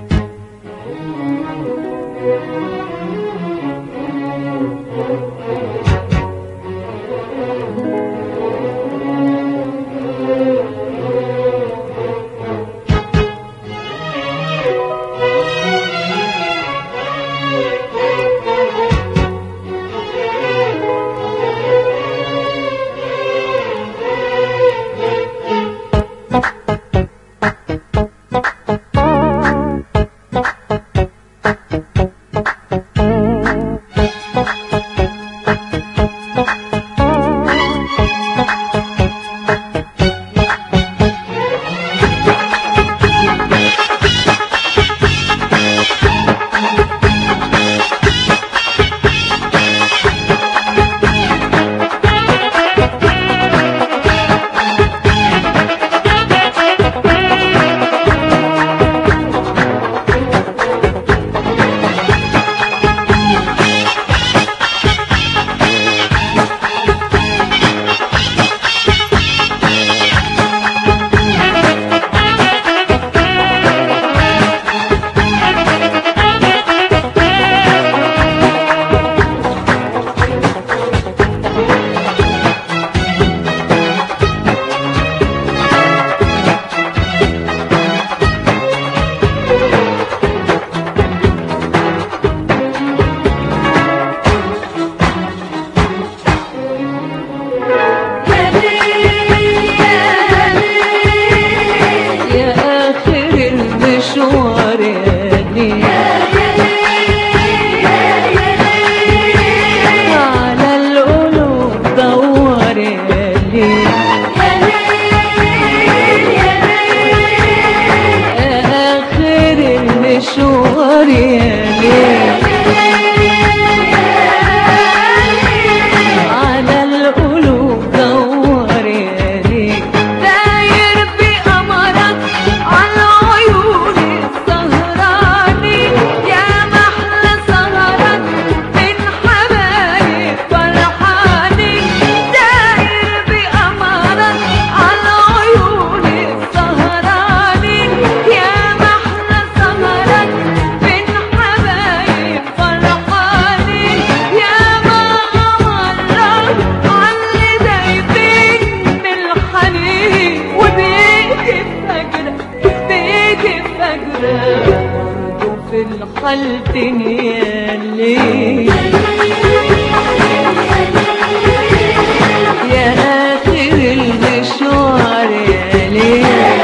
يا آخر المشوار يا ليل على القلوب دور يا ليل يا آخر المشوار يا ليل على القلوب دور يا ليل داير بقمرك على عيون السهراني يا محلى سهرك من حبايب فرحاني داير بقمرك على عيون السهراني يا محلى سهرك من حبايب فرحاني يا ما أمرك علي دايبين من الحنين وبيجي فجرة بيجي فجرة برضه في الحالتين يا ليل يا آخر المشوار يا ليل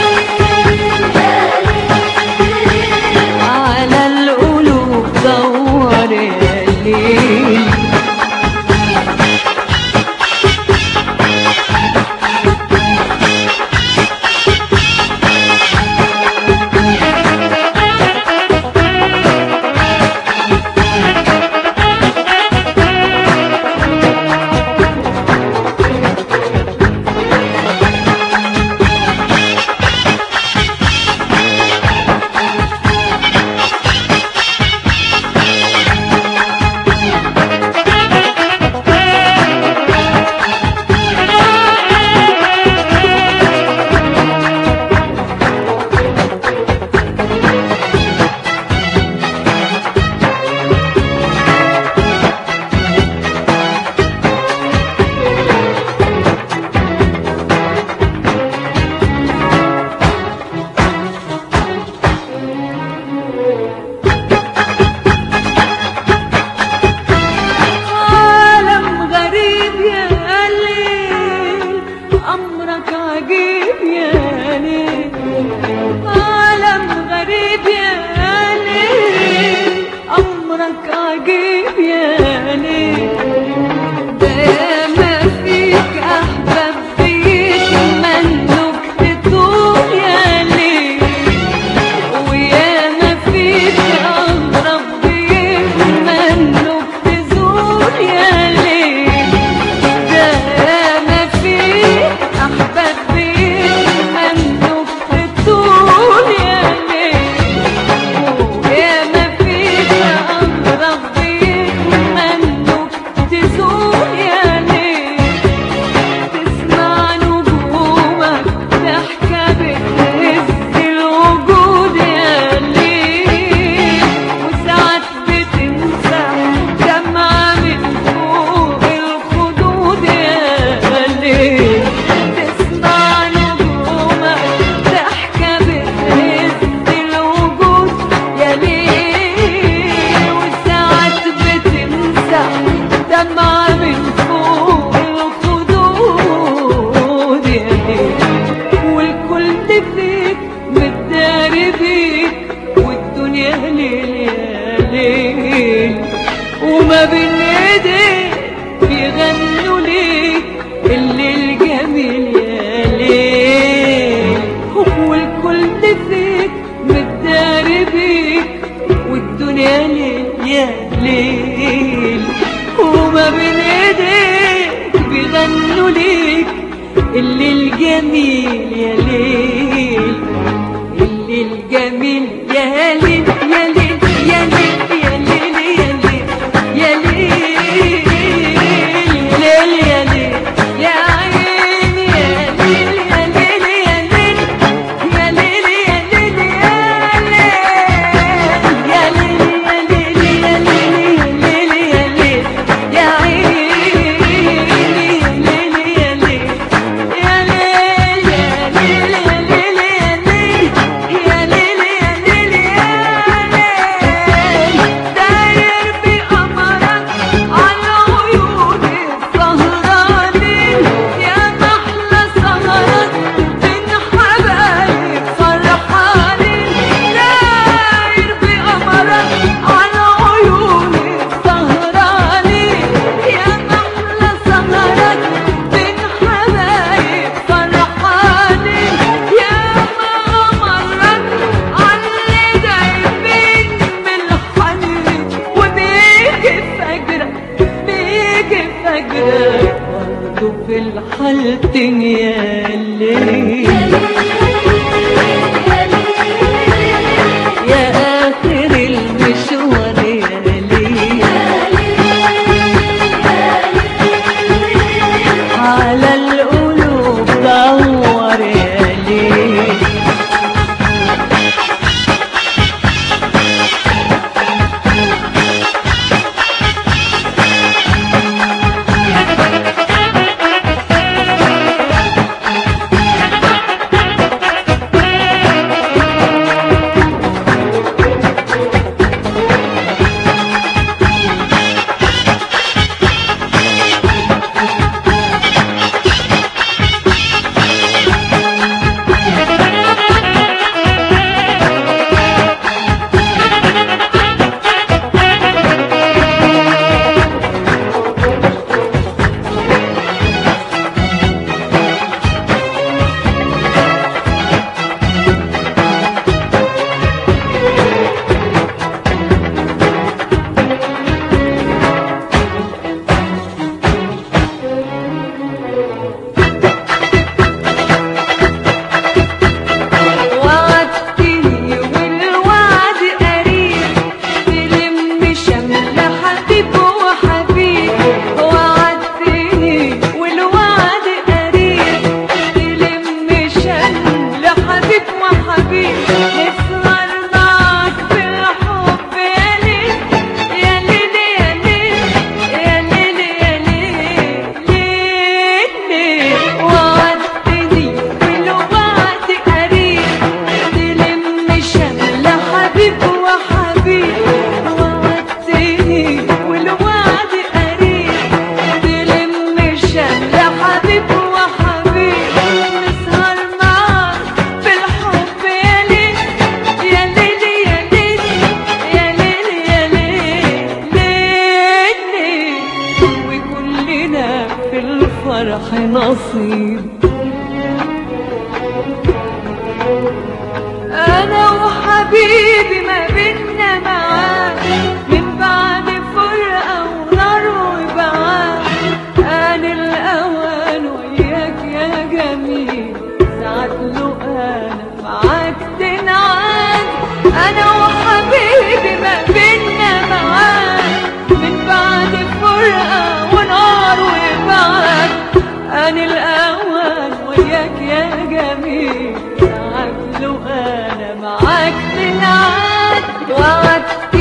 على القلوب دور يا ليل عالم غريب يا ليل أمرك عجيب يا ليل عالم غريب يا ليل أمرك عجيب يا ليل ده ما فيك أحباب فيك منك تطول يا ليل ويا ما فيك أغرب بيك منك تزور يا ليل ده ما فيك أحباب بيك منك تطول يا ليل ويا ما فيك أغرب بيك جميل يا ليل الليل جميل يا ليل يا ليل يا ليل يا ليل يا ليل يا ليل يا ليل يا عيني يا ليل يا ليل يا ليل يا ليل يا ليل يا ليل يا ليل يا ليل يا ليل يا ليل يا عيني يا ليل يا ليل يا ليل يا ليل يا ليل يا ليل يا ليل يا ليل داير بقمرك على عيون السهرانين يا محلى سهرك بين حبايب فرحانين داير بقمرك على عيون السهرانين يا محلى سهرك بين حبايب فرحانين يا ما مرت علي جايبين بالحنين وبيجي فجرك بيجي فجرك برضه في الحالتين يا ليل يا آخر المشوار يا ليل على القلوب دور يا ليل وعدتني والوعد قريب تلم شمل حبيب وحبيب وعدتني والوعد قريب تلم شمل حبيب وحبيب نسهر معاك بالحب يا ليل يا ليل يا ليل يا ليل يا ليل ليل وعدتني والوعد قريب تلم شمل حبيب وحبيب وعدتني والوعد قريب تلم شمل حبيب وحبيب نسهر معاك بالحب يا ليل يا ليل يا ليل يا ليل يا ليل ليل ليل وكلنا في الفرح نصيب انا وحبيبي ما بينا معاد من بعد فرقه ونار وبعاد ان الاوان وياك يا جميل ساعات له انا معاك تنعاد انا وحبيبي ما بينا معاد من بعد فرقه ونار وبعاد ان الاوان وياك يا جميل ساعات له انا معاك تنعاد وعدت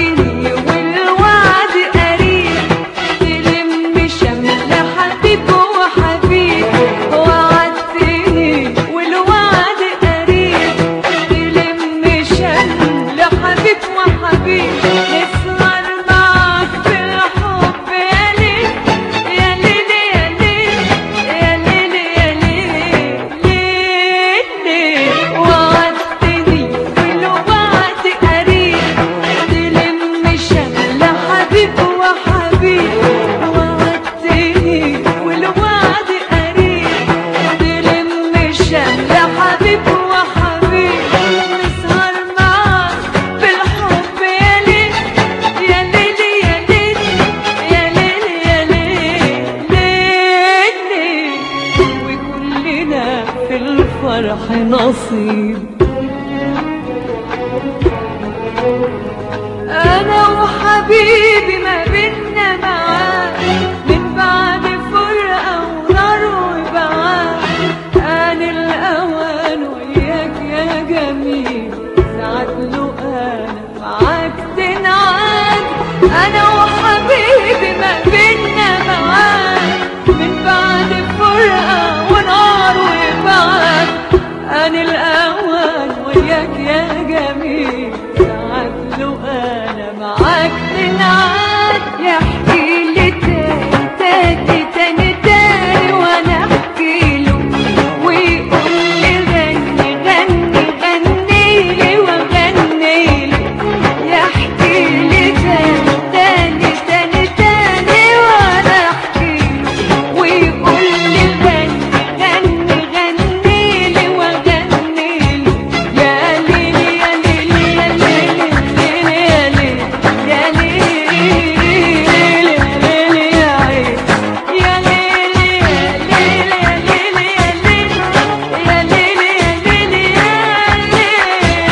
حبيبي ما بينا معاك من بعد فرقة ونار وبعاد آن الأوان وياك يا جميل ساعات له أنا معاك تنعاد أنا وحبيبي ما بينا معاك من بعد فرقة ونار وبعاد آن الأوان وياك يا جميل ساعات له أنا معاك تنعاد يحكي لي تاني تاني تاني تاني وأنا أحكي له ويقول لي غني غني غني لي وغني لي يحكي لي تاني تاني تاني تاني وأنا أحكي له ويقول لي غني غني غني لي وغني لي يا ليل يا ليل يا ليل يا ليل يا ليل يا ليل يا عين يا ليل يا ليل يا ليل يا ليل يا ليل يا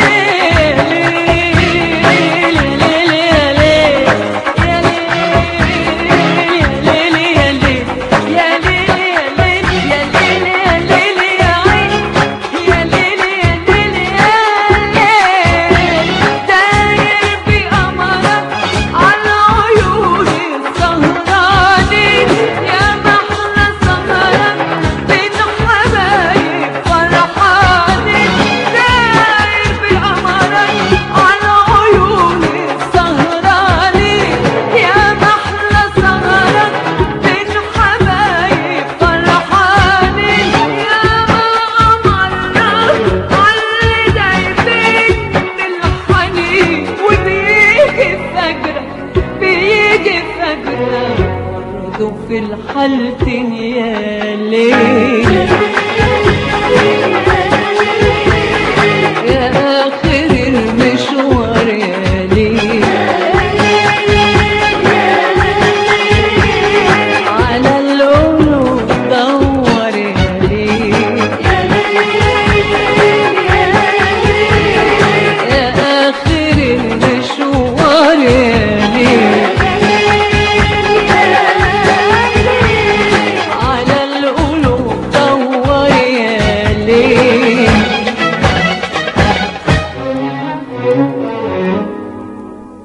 يا محلى سهرة بين حبايب فرحانين يا قمرنا علي دايبين بالحنين وبيجي فجرة بيجي فجرة برضه في الحالتين